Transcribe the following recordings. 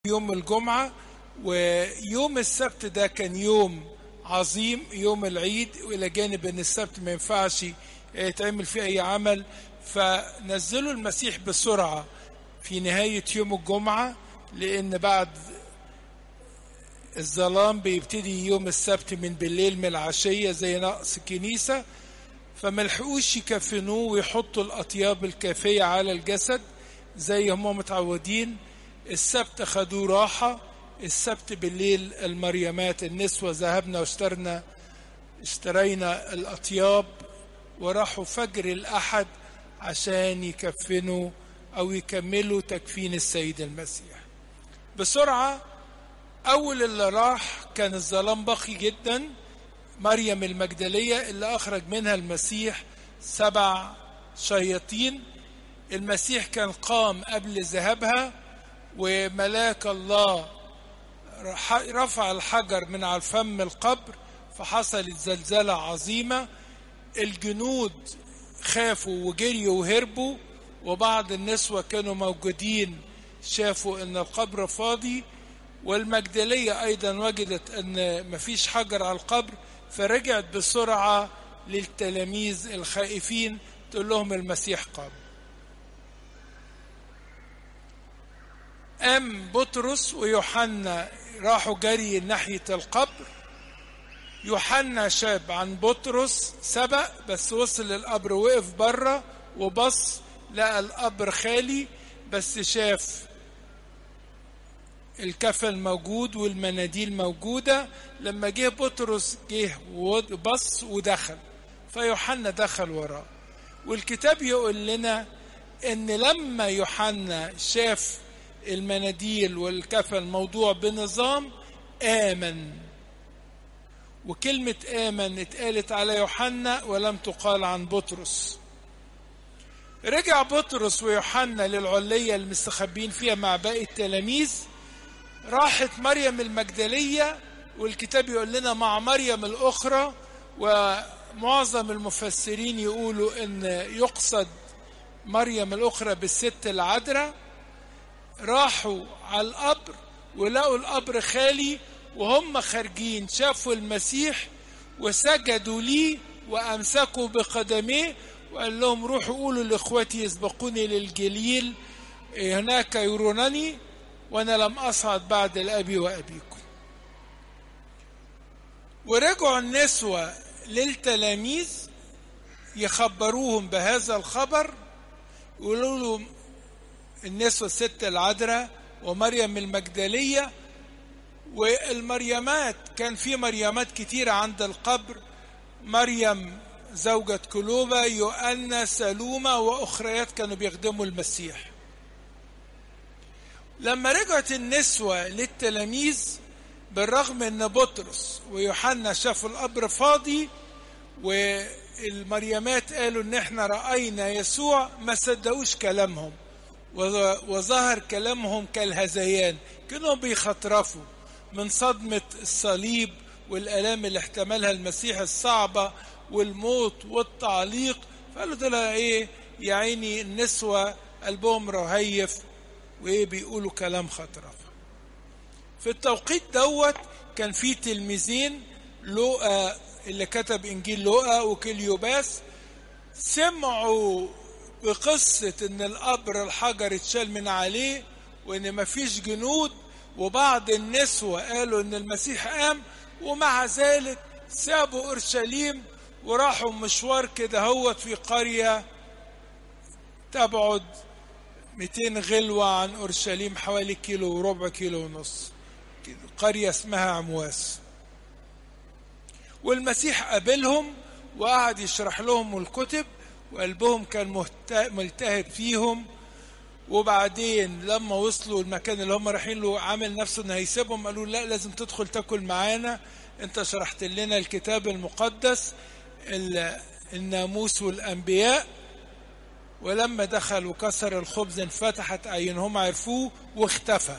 يوم الجمعة ويوم السبت ده كان يوم عظيم يوم العيد والى جانب ان السبت ما ينفعش يتعمل فيه اي عمل فنزلوا المسيح بسرعة في نهاية يوم الجمعة لان بعد الظلام بيبتدي يوم السبت من بالليل من العشية زي نقص الكنيسة فملحقوش يكفنوه ويحطوا الأطياب الكافية على الجسد زي هم متعودين السبت خدوه راحة السبت بالليل المريمات النسوة ذهبنا واشترنا اشترينا الأطياب وراحوا فجر الأحد عشان يكفنوا أو يكملوا تكفين السيد المسيح بسرعة أول اللي راح كان الظلام بخي جدا مريم المجدلية اللي أخرج منها المسيح سبع شياطين المسيح كان قام قبل ذهابها وملاك الله رفع الحجر من على فم القبر فحصلت زلزلة عظيمة الجنود خافوا وجريوا وهربوا وبعض النسوة كانوا موجودين شافوا ان القبر فاضي والمجدلية ايضا وجدت ان مفيش حجر على القبر فرجعت بسرعة للتلاميذ الخائفين تقول لهم المسيح قام قام بطرس ويوحنا راحوا جري ناحية القبر يوحنا شاب عن بطرس سبق بس وصل للقبر وقف بره وبص لقى القبر خالي بس شاف الكفن موجود والمناديل موجودة لما جه بطرس جه وبص ودخل فيوحنا دخل وراه والكتاب يقول لنا ان لما يوحنا شاف المناديل والكفن موضوع بنظام آمن وكلمة آمن اتقالت على يوحنا ولم تقال عن بطرس رجع بطرس ويوحنا للعلية المستخبين فيها مع باقي التلاميذ راحت مريم المجدلية والكتاب يقول لنا مع مريم الأخرى ومعظم المفسرين يقولوا أن يقصد مريم الأخرى بالست العذراء راحوا على القبر ولقوا القبر خالي وهم خارجين شافوا المسيح وسجدوا ليه وامسكوا بقدميه وقال لهم روحوا قولوا لاخوتي يسبقوني للجليل هناك يرونني وانا لم اصعد بعد لابي وابيكم ورجعوا النسوة للتلاميذ يخبروهم بهذا الخبر يقولوا لهم النسوة الست العذراء ومريم المجدلية والمريمات كان في مريمات كتيرة عند القبر مريم زوجة كلوبة يؤنى سلومة وأخريات كانوا بيخدموا المسيح لما رجعت النسوة للتلاميذ بالرغم ان بطرس ويوحنا شافوا القبر فاضي والمريمات قالوا ان احنا رأينا يسوع ما صدقوش كلامهم وظهر كلامهم كالهذيان كانوا بيخطرفوا من صدمة الصليب والآلام اللي احتملها المسيح الصعبة والموت والتعليق فقالوا دول ايه يا عيني النسوة قلبهم رهيف وايه بيقولوا كلام خطرفة في التوقيت دوت كان في تلميذين لوقا اللي كتب انجيل لوقا وكليوباس سمعوا بقصة ان القبر الحجر اتشال من عليه وان مفيش جنود وبعض النسوة قالوا ان المسيح قام ومع ذلك سابوا اورشليم وراحوا مشوار كده هوت في قرية تبعد 200 غلوة عن اورشليم حوالي كيلو وربع كيلو ونص قرية اسمها عمواس والمسيح قابلهم وقعد يشرح لهم الكتب وقلبهم كان ملتهب فيهم وبعدين لما وصلوا المكان اللي هم رايحين له عامل نفسه انه هيسيبهم قالوا لا لازم تدخل تاكل معانا انت شرحت لنا الكتاب المقدس الناموس والانبياء ولما دخل وكسر الخبز انفتحت اعينهم عرفوه واختفى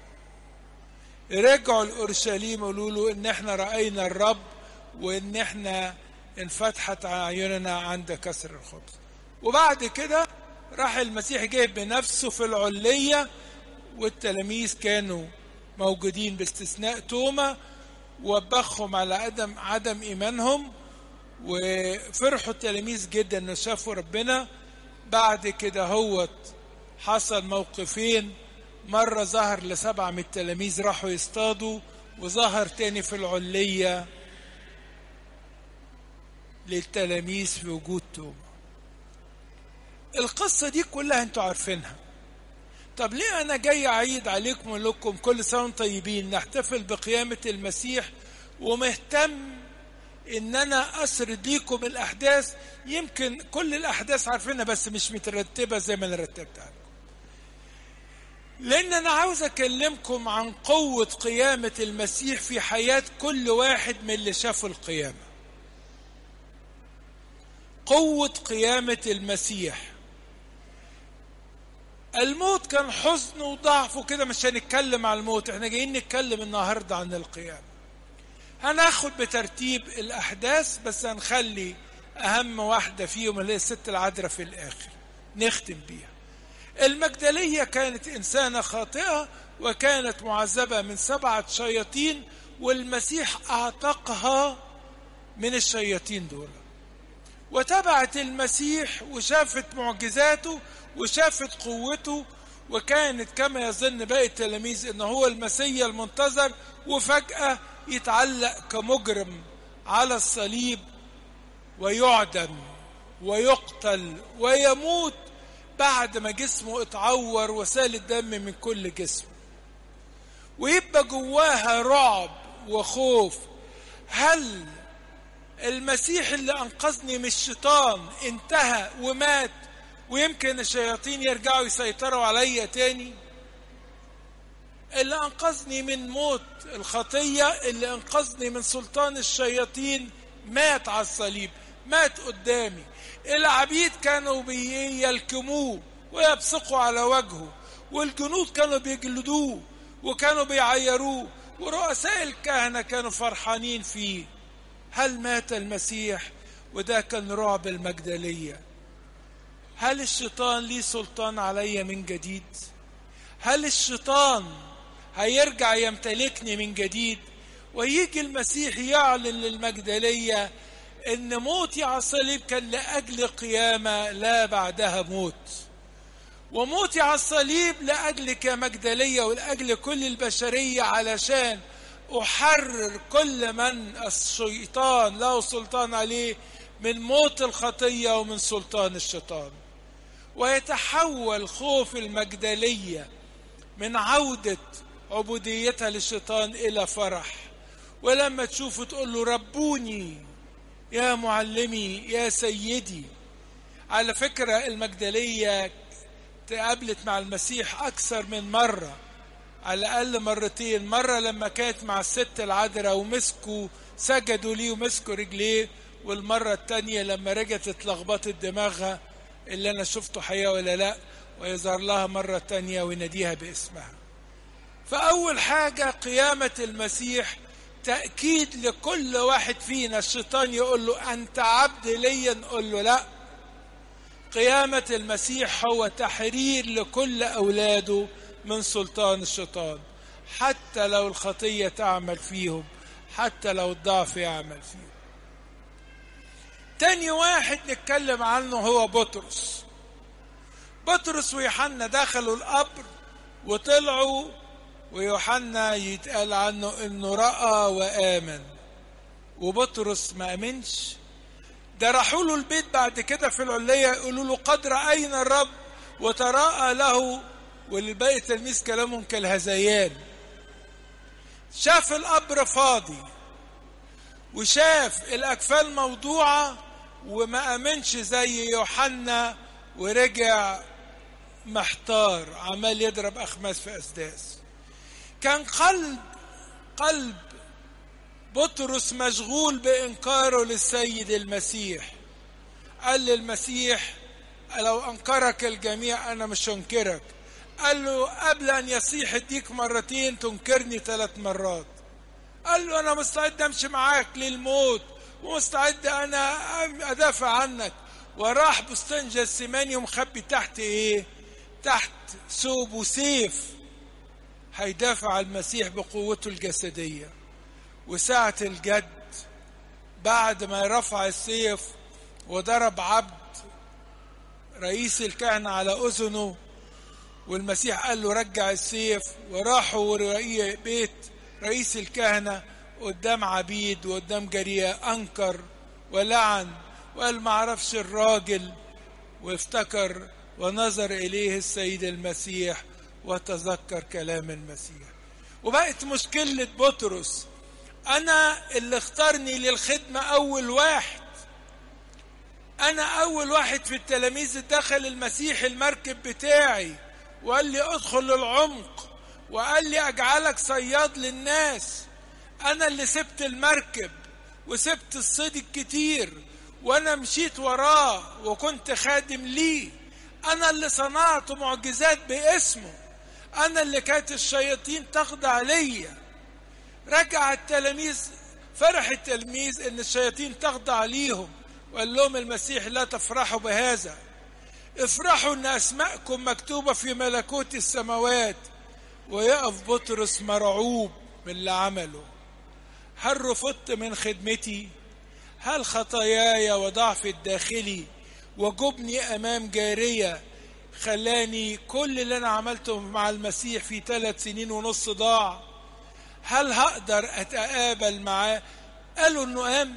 رجعوا لاورشليم قالوا له ان احنا راينا الرب وان احنا انفتحت اعيننا عند كسر الخبز وبعد كده راح المسيح جه بنفسه في العليه والتلاميذ كانوا موجودين باستثناء توما وبخهم على عدم عدم ايمانهم وفرحوا التلاميذ جدا ان شافوا ربنا بعد كده هوت حصل موقفين مرة ظهر لسبعة من التلاميذ راحوا يصطادوا وظهر تاني في العلية للتلاميذ في وجود توما القصة دي كلها انتوا عارفينها طب ليه انا جاي اعيد عليكم لكم كل سنة وانتم طيبين نحتفل بقيامة المسيح ومهتم ان انا اسرد ليكم الاحداث يمكن كل الاحداث عارفينها بس مش مترتبة زي ما انا رتبتها لكم لان انا عاوز اكلمكم عن قوة قيامة المسيح في حياة كل واحد من اللي شافوا القيامة قوة قيامة المسيح الموت كان حزن وضعف وكده مش هنتكلم عن الموت احنا جايين نتكلم النهاردة عن القيامة هناخد بترتيب الأحداث بس هنخلي أهم واحدة فيهم اللي هي الست العذراء في الآخر نختم بيها المجدلية كانت إنسانة خاطئة وكانت معذبة من سبعة شياطين والمسيح أعتقها من الشياطين دول وتبعت المسيح وشافت معجزاته وشافت قوته وكانت كما يظن باقي التلاميذ ان هو المسيا المنتظر وفجأة يتعلق كمجرم على الصليب ويعدم ويقتل ويموت بعد ما جسمه اتعور وسال الدم من كل جسمه ويبقى جواها رعب وخوف هل المسيح اللي انقذني من الشيطان انتهى ومات ويمكن الشياطين يرجعوا يسيطروا عليا تاني اللي انقذني من موت الخطيه اللي انقذني من سلطان الشياطين مات على الصليب مات قدامي العبيد كانوا بيلكموه ويبصقوا على وجهه والجنود كانوا بيجلدوه وكانوا بيعيروه ورؤساء الكهنة كانوا فرحانين فيه هل مات المسيح وده كان رعب المجدلية هل الشيطان ليه سلطان علي من جديد هل الشيطان هيرجع يمتلكني من جديد ويجي المسيح يعلن للمجدلية ان موتي على الصليب كان لاجل قيامه لا بعدها موت وموتي على الصليب لاجلك يا مجدليه ولاجل كل البشريه علشان احرر كل من الشيطان له سلطان عليه من موت الخطيه ومن سلطان الشيطان ويتحول خوف المجدليه من عوده عبوديتها للشيطان الى فرح ولما تشوفه تقول له ربوني يا معلمي يا سيدي على فكرة المجدلية تقابلت مع المسيح أكثر من مرة على الأقل مرتين مرة لما كانت مع الست العذراء ومسكوا سجدوا ليه ومسكوا رجليه والمرة التانية لما رجعت اتلخبطت دماغها اللي أنا شفته حقيقة ولا لأ ويظهر لها مرة تانية ويناديها باسمها فأول حاجة قيامة المسيح تأكيد لكل واحد فينا الشيطان يقول له أنت عبد ليا نقول له لا قيامة المسيح هو تحرير لكل أولاده من سلطان الشيطان حتى لو الخطية تعمل فيهم حتى لو الضعف يعمل فيهم تاني واحد نتكلم عنه هو بطرس بطرس ويوحنا دخلوا القبر وطلعوا ويوحنا يتقال عنه انه راى وامن وبطرس ما امنش ده راحوا له البيت بعد كده في العليه يقولوا له قد راينا الرب وتراءى له والباقي التلميذ كلامهم كالهذيان شاف القبر فاضي وشاف الاكفال موضوعه وما امنش زي يوحنا ورجع محتار عمال يضرب اخماس في اسداس كان قلب قلب بطرس مشغول بانكاره للسيد المسيح قال للمسيح لو انكرك الجميع انا مش هنكرك قال له قبل ان يصيح الديك مرتين تنكرني ثلاث مرات قال له انا مستعد امشي معاك للموت ومستعد انا ادافع عنك وراح بستان جسماني ومخبي تحت ايه تحت ثوب وسيف هيدافع عن المسيح بقوته الجسدية وساعة الجد بعد ما رفع السيف وضرب عبد رئيس الكهنة على أذنه والمسيح قال له رجع السيف وراحوا بيت رئيس الكهنة قدام عبيد وقدام جريئة أنكر ولعن وقال ما عرفش الراجل وافتكر ونظر إليه السيد المسيح وتذكر كلام المسيح وبقت مشكلة بطرس أنا اللي اختارني للخدمة أول واحد أنا أول واحد في التلاميذ دخل المسيح المركب بتاعي وقال لي ادخل للعمق وقال لي أجعلك صياد للناس أنا اللي سبت المركب وسبت الصيد الكتير وأنا مشيت وراه وكنت خادم ليه أنا اللي صنعت معجزات باسمه أنا اللي كانت الشياطين تخضع ليا رجع التلاميذ فرح التلميذ ان الشياطين تخضع ليهم وقال لهم المسيح لا تفرحوا بهذا افرحوا ان اسماءكم مكتوبه في ملكوت السماوات ويقف بطرس مرعوب من اللي عمله هل رفضت من خدمتي هل خطاياي وضعفي الداخلي وجبني امام جاريه خلاني كل اللي انا عملته مع المسيح في ثلاث سنين ونص ضاع هل هقدر اتقابل معاه قالوا انه قام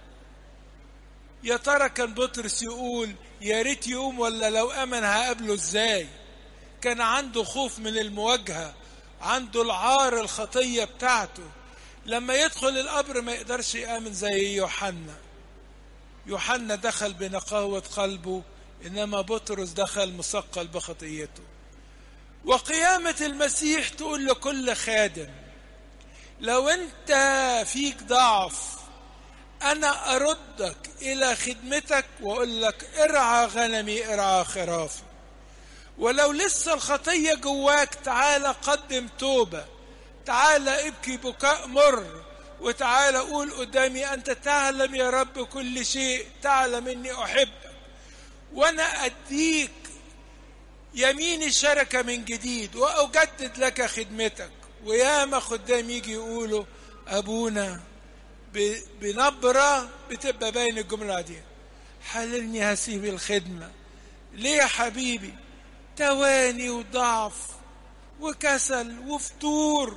يا ترى كان بطرس يقول يا ريت يقوم ولا لو امن هقابله ازاي كان عنده خوف من المواجهه عنده العار الخطيه بتاعته لما يدخل القبر ما يقدرش يامن زي يوحنا يوحنا دخل بنقاوه قلبه انما بطرس دخل مثقل بخطيته وقيامه المسيح تقول لكل خادم لو انت فيك ضعف انا اردك الى خدمتك واقول لك ارعى غنمي ارعى خرافي ولو لسه الخطيه جواك تعالى قدم توبه تعالى ابكي بكاء مر وتعالى قول قدامي انت تعلم يا رب كل شيء تعلم اني احبك وانا اديك يمين الشركه من جديد واجدد لك خدمتك وياما خدام يجي يقولوا ابونا بنبره بتبقى باين الجمله دي حللني هسيب الخدمه ليه يا حبيبي تواني وضعف وكسل وفتور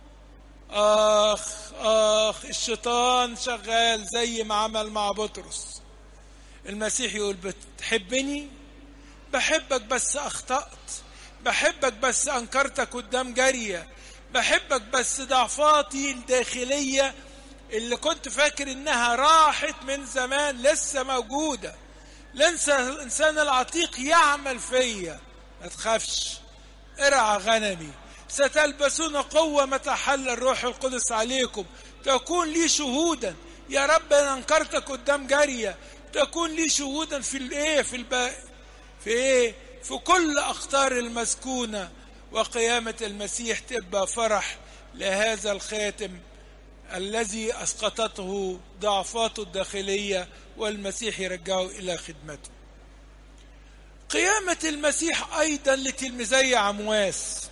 اخ اخ الشيطان شغال زي ما عمل مع بطرس المسيح يقول بتحبني بحبك بس اخطات بحبك بس انكرتك قدام جاريه بحبك بس ضعفاتي الداخلية اللي كنت فاكر انها راحت من زمان لسه موجودة لنسى الانسان العتيق يعمل فيا ما تخافش ارعى غنمي ستلبسون قوة متى حل الروح القدس عليكم تكون لي شهودا يا رب انا انكرتك قدام جارية تكون لي شهودا في الايه في الب... في ايه في كل اقطار المسكونه وقيامة المسيح تبقى فرح لهذا الخاتم الذي أسقطته ضعفاته الداخلية والمسيح يرجعه إلى خدمته قيامة المسيح أيضا لتلميذي عمواس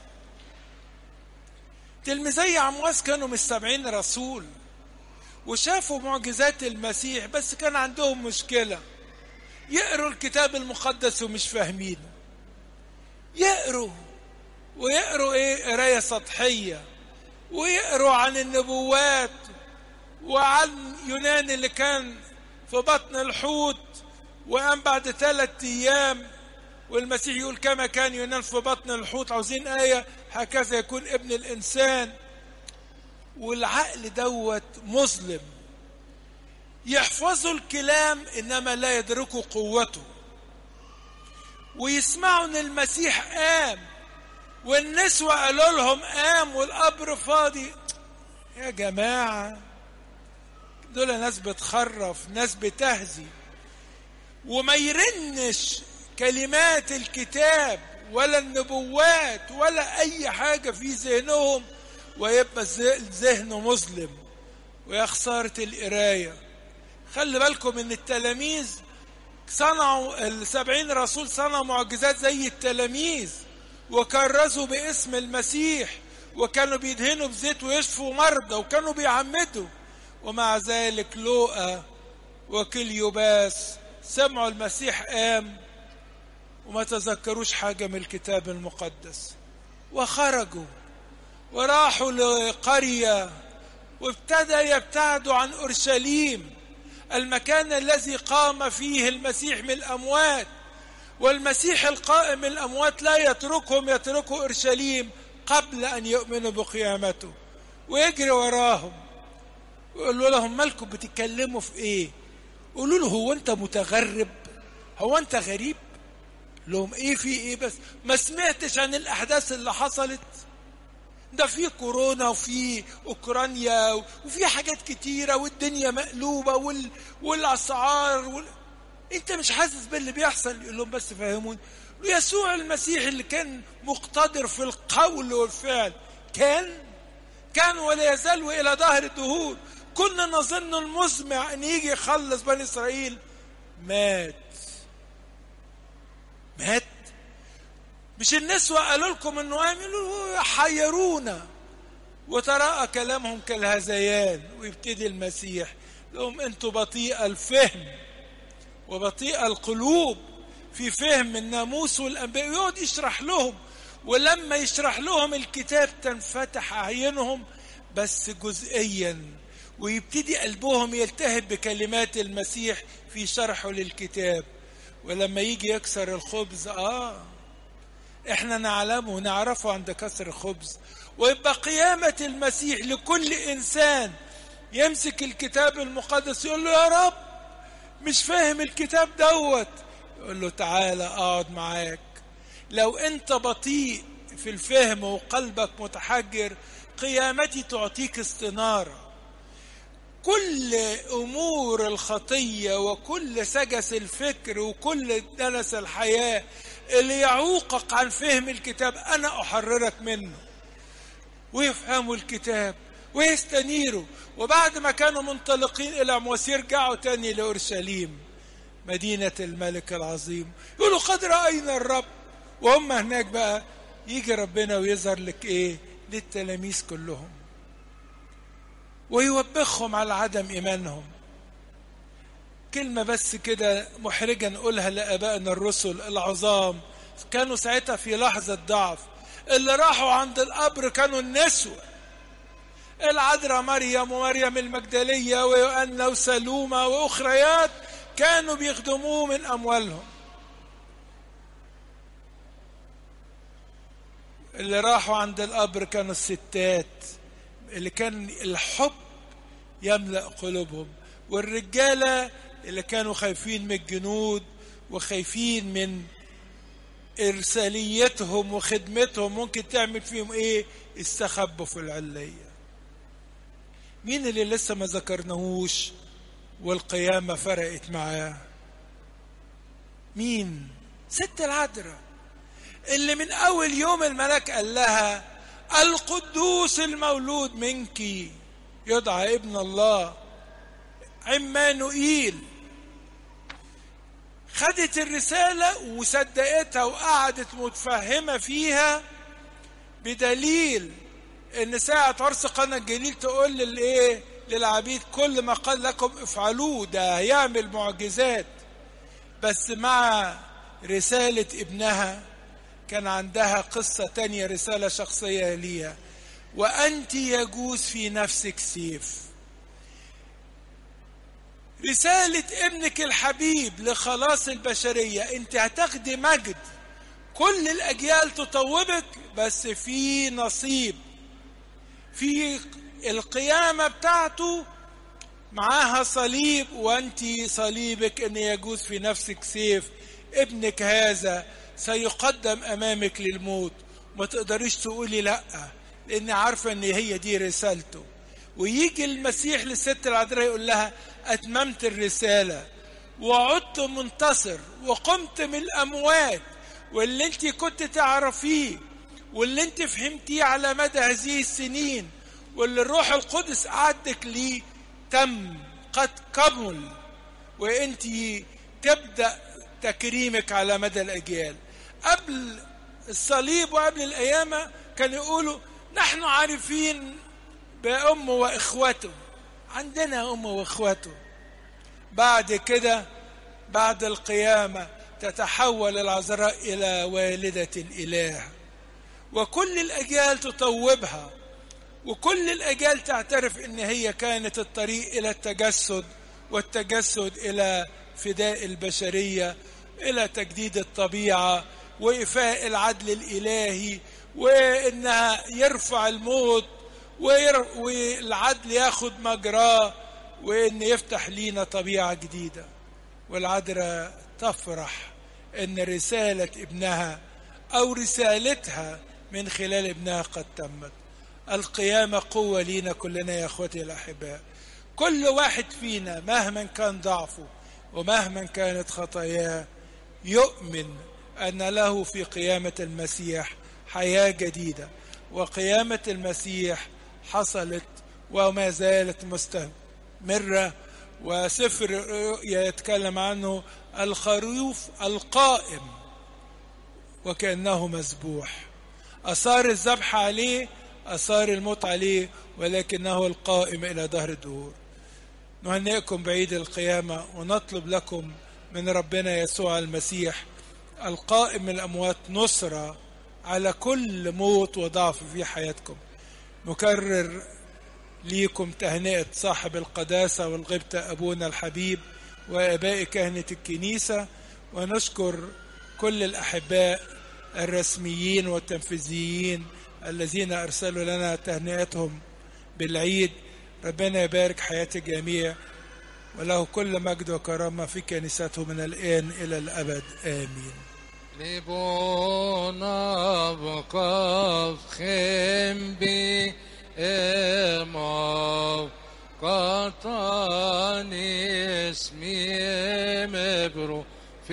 تلميذي عمواس كانوا من السبعين رسول وشافوا معجزات المسيح بس كان عندهم مشكلة يقروا الكتاب المقدس ومش فاهمينه يقروا ويقروا ايه قرايه سطحيه ويقروا عن النبوات وعن يونان اللي كان في بطن الحوت وقام بعد ثلاثة ايام والمسيح يقول كما كان يونان في بطن الحوت عاوزين آية هكذا يكون ابن الإنسان والعقل دوت مظلم يحفظوا الكلام إنما لا يدركوا قوته ويسمعوا إن المسيح قام والنسوة قالوا لهم قام والقبر فاضي يا جماعة دول ناس بتخرف ناس بتهزي وما يرنش كلمات الكتاب ولا النبوات ولا أي حاجة في ذهنهم ويبقى الذهن مظلم ويا خسارة القراية خلي بالكم إن التلاميذ صنعوا السبعين رسول صنعوا معجزات زي التلاميذ وكرزوا باسم المسيح وكانوا بيدهنوا بزيت ويشفوا مرضى وكانوا بيعمدوا ومع ذلك لوقا وكليوباس سمعوا المسيح قام وما تذكروش حاجة من الكتاب المقدس وخرجوا وراحوا لقرية وابتدى يبتعدوا عن أورشليم المكان الذي قام فيه المسيح من الأموات والمسيح القائم من الأموات لا يتركهم يتركوا أورشليم قبل أن يؤمنوا بقيامته ويجري وراهم ويقول لهم مالكم بتتكلموا في إيه قولوا له هو أنت متغرب هو أنت غريب لهم إيه في إيه بس ما سمعتش عن الأحداث اللي حصلت ده في كورونا وفي اوكرانيا وفي حاجات كتيره والدنيا مقلوبه وال... والاسعار وال... انت مش حاسس باللي بيحصل يقول لهم بس فهموني يسوع المسيح اللي كان مقتدر في القول والفعل كان كان ولا يزال والى ظهر الدهور كنا نظن المزمع ان يجي يخلص بني اسرائيل مات مات مش النسوة قالوا لكم انه قام يقولوا حيرونا وتراءى كلامهم كالهذيان ويبتدي المسيح لهم انتوا بطيء الفهم وبطيء القلوب في فهم الناموس والانبياء ويقعد يشرح لهم ولما يشرح لهم الكتاب تنفتح اعينهم بس جزئيا ويبتدي قلبهم يلتهب بكلمات المسيح في شرحه للكتاب ولما يجي يكسر الخبز اه احنا نعلمه ونعرفه عند كسر الخبز ويبقى قيامة المسيح لكل إنسان يمسك الكتاب المقدس يقول له يا رب مش فاهم الكتاب دوت يقول له تعالى اقعد معاك لو انت بطيء في الفهم وقلبك متحجر قيامتي تعطيك استناره كل امور الخطيه وكل سجس الفكر وكل دنس الحياه اللي يعوقك عن فهم الكتاب انا احررك منه ويفهموا الكتاب ويستنيروا وبعد ما كانوا منطلقين الى موسى يرجعوا تاني لاورشليم مدينه الملك العظيم يقولوا قد راينا الرب وهم هناك بقى يجي ربنا ويظهر لك ايه للتلاميذ كلهم ويوبخهم على عدم ايمانهم كلمه بس كده محرجه نقولها لابائنا الرسل العظام كانوا ساعتها في لحظه ضعف اللي راحوا عند القبر كانوا النسوه العذراء مريم ومريم المجدليه ويوأنا وسلومه واخريات كانوا بيخدموه من اموالهم اللي راحوا عند القبر كانوا الستات اللي كان الحب يملأ قلوبهم والرجالة اللي كانوا خايفين من الجنود وخايفين من إرساليتهم وخدمتهم ممكن تعمل فيهم إيه استخبوا في العلية مين اللي لسه ما ذكرناهوش والقيامة فرقت معاه مين ست العذراء اللي من أول يوم الملاك قال لها القدوس المولود منك يدعى ابن الله عمانوئيل خدت الرسالة وصدقتها وقعدت متفهمة فيها بدليل ان ساعة عرس قنا الجليل تقول للايه للعبيد كل ما قال لكم افعلوه ده هيعمل معجزات بس مع رسالة ابنها كان عندها قصة تانية رسالة شخصية ليها وأنت يجوز في نفسك سيف رسالة ابنك الحبيب لخلاص البشرية انت هتاخدي مجد كل الأجيال تطوبك بس في نصيب في القيامة بتاعته معاها صليب وانت صليبك ان يجوز في نفسك سيف ابنك هذا سيقدم امامك للموت ما تقدريش تقولي لا لان عارفه ان هي دي رسالته ويجي المسيح للست العذراء يقول لها اتممت الرساله وعدت منتصر وقمت من الاموات واللي انت كنت تعرفيه واللي انت فهمتيه على مدى هذه السنين واللي الروح القدس أعدك ليه تم قد كمل وانت تبدأ تكريمك على مدى الأجيال قبل الصليب وقبل القيامة كانوا يقولوا نحن عارفين بأمه وإخوته عندنا أمه وإخوته بعد كده بعد القيامة تتحول العذراء إلى والدة الإله وكل الأجيال تطوبها وكل الأجيال تعترف إن هي كانت الطريق إلى التجسد والتجسد إلى فداء البشرية إلى تجديد الطبيعة وإفاء العدل الإلهي وإنها يرفع الموت وير... والعدل ياخد مجراه وإن يفتح لينا طبيعة جديدة والعذراء تفرح إن رسالة ابنها أو رسالتها من خلال ابنها قد تمت القيامة قوة لينا كلنا يا أخوتي الأحباء كل واحد فينا مهما كان ضعفه ومهما كانت خطاياه يؤمن أن له في قيامة المسيح حياة جديدة وقيامة المسيح حصلت وما زالت مستمرة وسفر الرؤيا يتكلم عنه الخروف القائم وكأنه مذبوح أثار الذبح عليه أثار الموت عليه ولكنه القائم إلى دهر الدهور نهنئكم بعيد القيامة ونطلب لكم من ربنا يسوع المسيح القائم من الأموات نصرة على كل موت وضعف في حياتكم نكرر ليكم تهنئة صاحب القداسة والغبطة أبونا الحبيب وآباء كهنة الكنيسة ونشكر كل الأحباء الرسميين والتنفيذيين الذين أرسلوا لنا تهنئتهم بالعيد ربنا يبارك حياة الجميع وله كل مجد وكرامة في كنيسته من الآن إلى الأبد آمين ליבונה וכבכם בי אמור קטני אסמי מברו